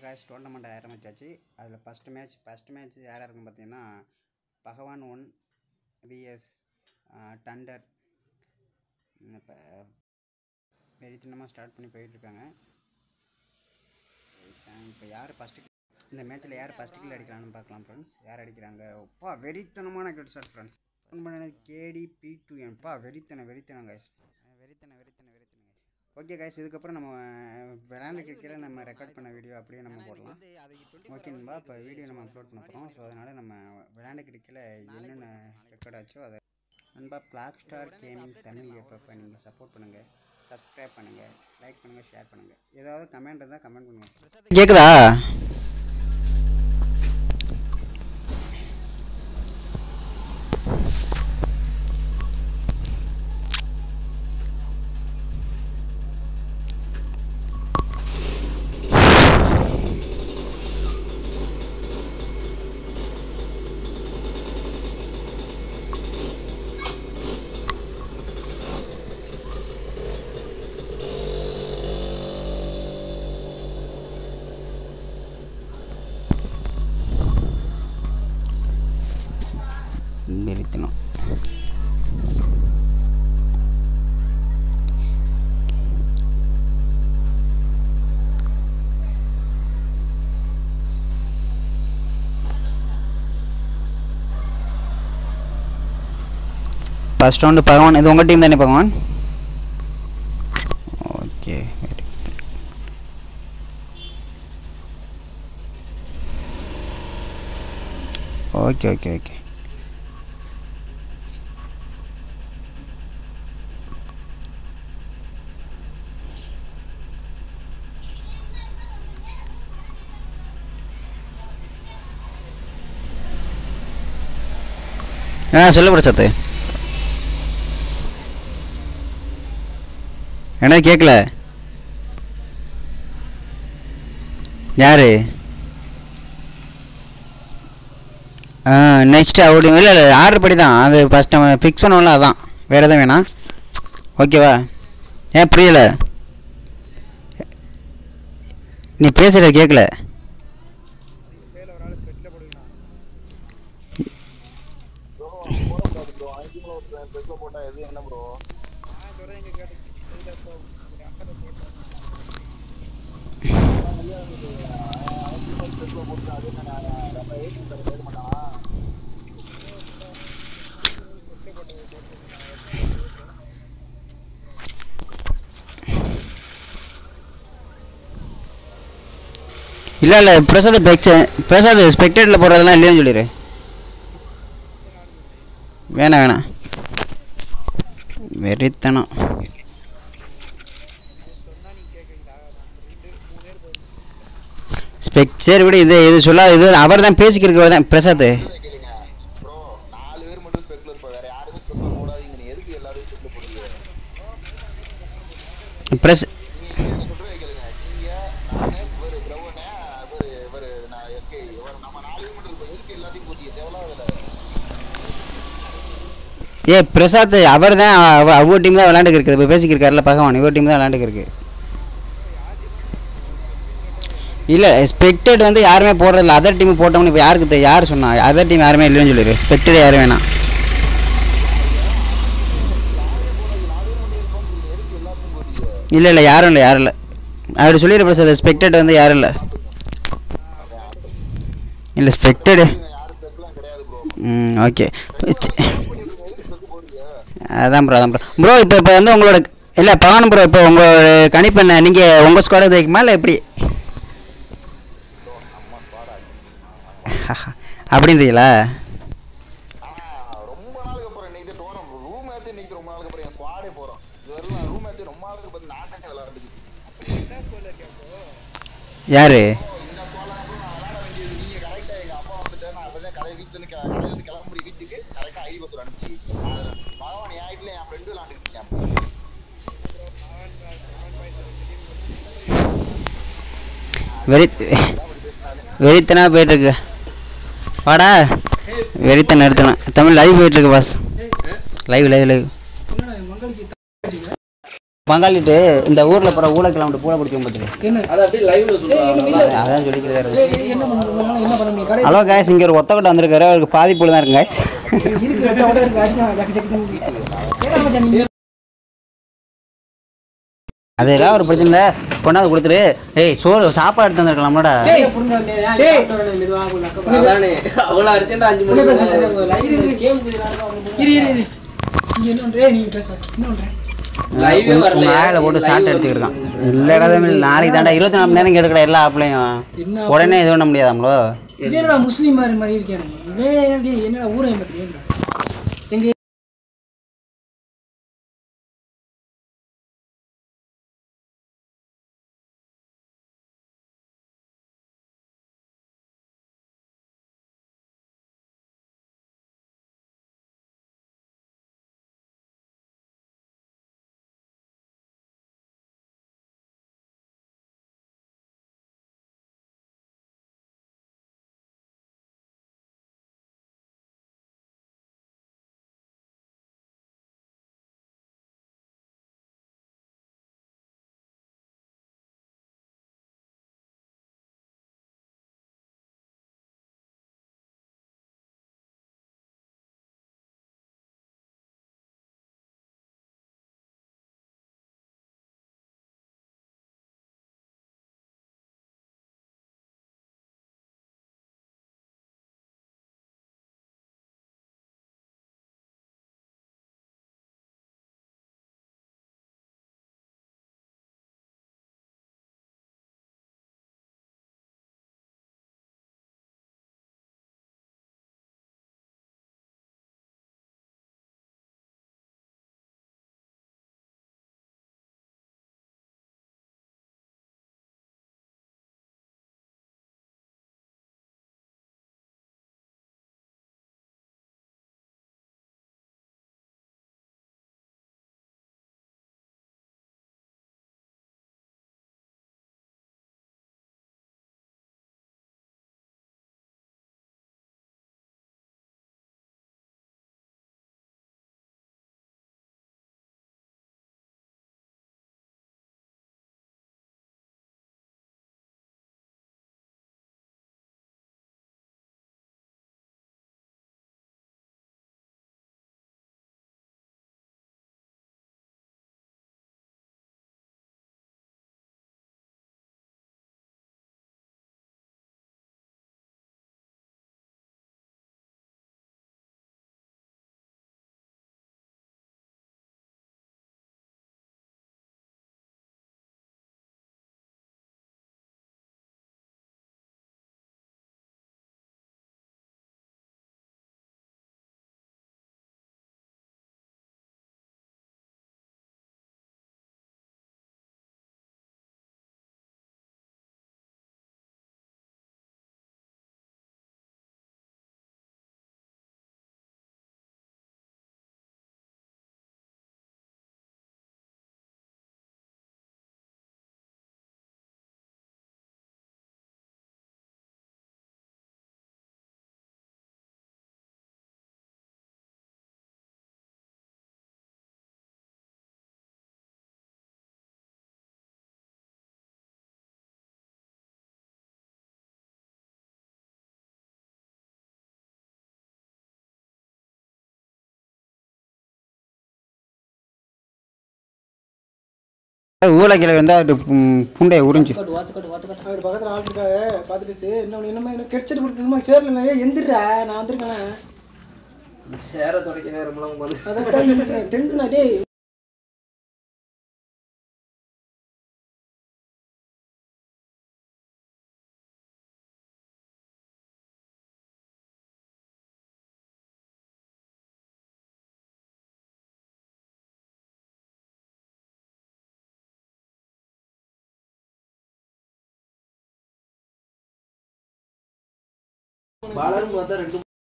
cash tournament ஆரம்பிச்சாச்சு அதில் first match first match யாராக இருக்குன்னு பார்த்தீங்கன்னா பகவான் ஒன் விஎஸ் டண்டர் இப்போ வெறித்தனமாக ஸ்டார்ட் பண்ணி போயிட்டுருக்காங்க இப்போ யார் ஃபஸ்ட்டு இந்த மேட்ச்சில் யார் ஃபஸ்ட்டு கில் அடிக்கலாம்னு பார்க்கலாம் ஃப்ரெண்ட்ஸ் யார் அடிக்கிறாங்க அப்பா வெறித்தனமான கில் ஷாட் ஃப்ரெண்ட்ஸ் ஃபோன் பண்ணது கேடி பி டூ என்பா வெறித்தனை வெறித்தனம் கைஸ் வெறித்தனை வெறித்தனை வெறித்தனை ஓகே கைஸ் இதுக்கப்புறம் நம்ம விளையாண்டு கிரிக்கெட்டில் நம்ம ரெக்கார்ட் பண்ண வீடியோ அப்படியே நம்ம போடலாம் ஓகே நண்பா இப்போ வீடியோ நம்ம அப்லோட் பண்ண போகிறோம் ஸோ அதனால் நம்ம விளையாண்டு கிரிக்கெட்டில் என்னென்ன ரெக்கார்ட் ஆச்சோ அதை நண்பா பிளாக் ஸ்டார் கேமிங் தமிழ் எஃப்எஃப்பை நீங்கள் சப்போர்ட் பண்ணுங்கள் சப்ஸ்கிரைப் பண்ணுங்கள் லைக் பண்ணுங்கள் ஷேர் பண்ணுங்கள் ஏதாவது கமெண்ட் இருந்தால் கமெண்ட் பண்ணுங்கள் கேக்குதா வெறித்தனம் ஃபர்ஸ்ட் ரவுண்டு பகவான் இது உங்கள் டீம் தானே Bhagwan okay very okay okay okay ஆ சொல்லு பிரசாத் என்னது கேட்கல யாரு ஆ நெக்ஸ்ட் அப்படி இல்லை இல்லை ஆர்டர் படி தான் அது ஃபஸ்ட் நம்ம ஃபிக்ஸ் பண்ணுவோம்ல அதான் வேறு எதுவும் வேணாம் ஓகேவா ஏன் புரியல நீ பேசுகிறது கேட்கல இல்லை இல்லை பிரசாத் பெக்ஸ் பிரசாத் ஸ்பெக்டேட்டில் போடுறதெல்லாம் இல்லைன்னு சொல்லிடு வேணாம் வேணாம் வெறித்தனம் ஸ்பெக் சரி விடு இது இது சொல்லாத இது அவர் தான் பேசிக்கிறவர் தான் பிரசாத் கேளுங்க ப்ரோ நாலு பேர் மட்டும் ஸ்பெக்குலர் போ வேற யாருமே ஸ்பெக்குலர் போடாதீங்க நீ எதுக்கு எல்லாரும் ஸ்பெக்குலர் போடுறீங்க பிரஸ் நீங்க என்ன சொல்றேன் கேளுங்க நீங்க நானு இவரு பிரவனே இவரு இவரு நான் எஸ்கே இவர் நம்ம நாலு பேர் மட்டும் இருக்கோம் எதுக்கு எல்லாத்தையும் போட்டீங்க தேவையில்லாத வேலை ஏ பிரசாத் அவர் தான் அவர் டீம் தான் விளாண்டுக்கு இருக்குது இப்போ பேசிக்கிருக்காருல பகவான் இவர் டீம் தான் விளாண்டுக்கு இருக்கு இல்லை ஸ்பெக்டட் வந்து யாருமே போடுறதில்ல அதர் டீம் போட்டோம்னு இப்போ யாருக்கு தெ- யார் சொன்னா அதர் டீம் யாருமே இல்லைன்னு சொல்லிடு ஸ்பெக்டட் யாரும் வேணாம் எதுக்கு எல்லாத்தையும் போட்டீங்க இல்லை இல்லை யாரும் இல்லை யாரும் இல்லை அப்படி சொல்லிடு பிரசாத் ஸ்பெக்டட் வந்து யாரும் இல்லை இல்லை ஸ்பெக்டடு யாரும் ஸ்பெக்குலாம் கிடையாது ப்ரோ ம் ஓகே எதுக்கு ஸ்பெக்கு போடுறீங்க அதான் ப்ரோ அதான் ப்ரோ ப்ரோ இப்போ இப்போ வந்து உங்களோட இல்லை பவன் ப்ரோ இப்போ உங்களோட கணிப்பு என்ன நீங்கள் உங்கள் ஸ்குவாடு ஜெயிக்குமா இல்லை எப்படி அப்படின்றீங்களா ஆனா ரொம்ப நாளுக்கு அப்புறம் இன்னைக்கு டோனம் ரூம் மேட்ச் இன்னைக்கு ரொம்ப நாளுக்கு அப்புறம் என் ஸ்குவாடே போறோம் இது வரலாம் ரூம் மேட்ச் ரொம்ப நாளுக்கு அப்புறம் நானே விளையாடுது யாரு இந்த ஸ்குவாட்ல நான் விளையாட வேண்டியது நீங்க கரெக்டா எங்க அப்பா வந்துட்டு நான் அப்பதான் கடை வீட்டுல இருந்து கடையில இருந்து கிளம்பி வீட்டுக்கு கரெக்டா ஐடி பத்து அனுப்பிச்சு பகவான் என் ஐடில என் ஃப்ரெண்டு விளையாண்டுட்டு இருக்கேன் வெறி வெறித்தனா போயிட்டுருக்கு வாடா வெறித்தனை எடுத்தலாம் தமிழ் லைவ் போயிட்டுருக்கு பாஸ் லைவ் லைவ் லைவ் பங்காளிட்டு இந்த ஊரில் போகிற ஊழ கிளம்பிட்டு பூனை பிடிச்சி பார்த்துட்டு என்ன அது அப்படியே லைவ்ல சொல்றாங்க அதான் சொல்லிக்கிறதா ஏய், ஏய், என்ன பண்ண முடியும் என்ன பண்ண முடியும் கடை ஹலோ காய்ஸ் இங்கே ஒரு ஒத்தக்கட்டை வந்திருக்காரு அவருக்கு பாதி புழு தான் இருக்கு guys இருக்கு ரெட்ட ஓட இருக்கு அடிக்கலாம் ஜக்கு ஜக்கு ஏன்னா மச்சான் நீங்க அதெல்லாம் ஒரு பிரச்சனை இல்லை கொண்டாந்து கொடுத்துரு ஏய் சோறு சாப்பாடு எடுத்து வந்துருக்கலாம்லடா டேய் புடுங்க டேய் டேய் மெதுவா உள்ள அக்கா அதானே அவ்வளவு அர்ஜென்டா அஞ்சு மணி உள்ள பேச லைவ் இருக்கு கேம் இரு இரு இரு நீங்க என்ன பண்றே நீங்க பேச என்ன பண்ற லைவே வரல உங்க ஆயில போட்டு ஷார்ட் எடுத்துக்கிருக்கான் இல்லடா தமிழ் நாளைக்கு தாண்டா இருபத்தி நாலு மணி நேரம் கேட்டுக்கடா எல்லா ஆப்லையும் என்ன உடனே இது பண்ண முடியாதாம்ளோ இது என்னடா முஸ்லீம் மாதிரி மாதிரி இருக்கேன் இவன் டேய் என்னடா ஊரை பத்தி எங்க ஊழக்கிழவி வந்து அது புண்டையை உறிஞ்சு கட்டு வாத்து கட்டு வாத்து கட்டு அவர் பக்கத்துல ஆள் இருக்காங்க பார்த்துட்டு என்ன உனக்கு என்னமா என்ன கிடைச்சிட்டு கொடுக்கணுமா சேர்ல நிறைய எந்திரா நான் வந்திருக்கேன் சேர தொடக்க நேரம்லாம் வந்து அதான் டென்ஷனா டேய் வளரும் பார்த்தா ரெண்டு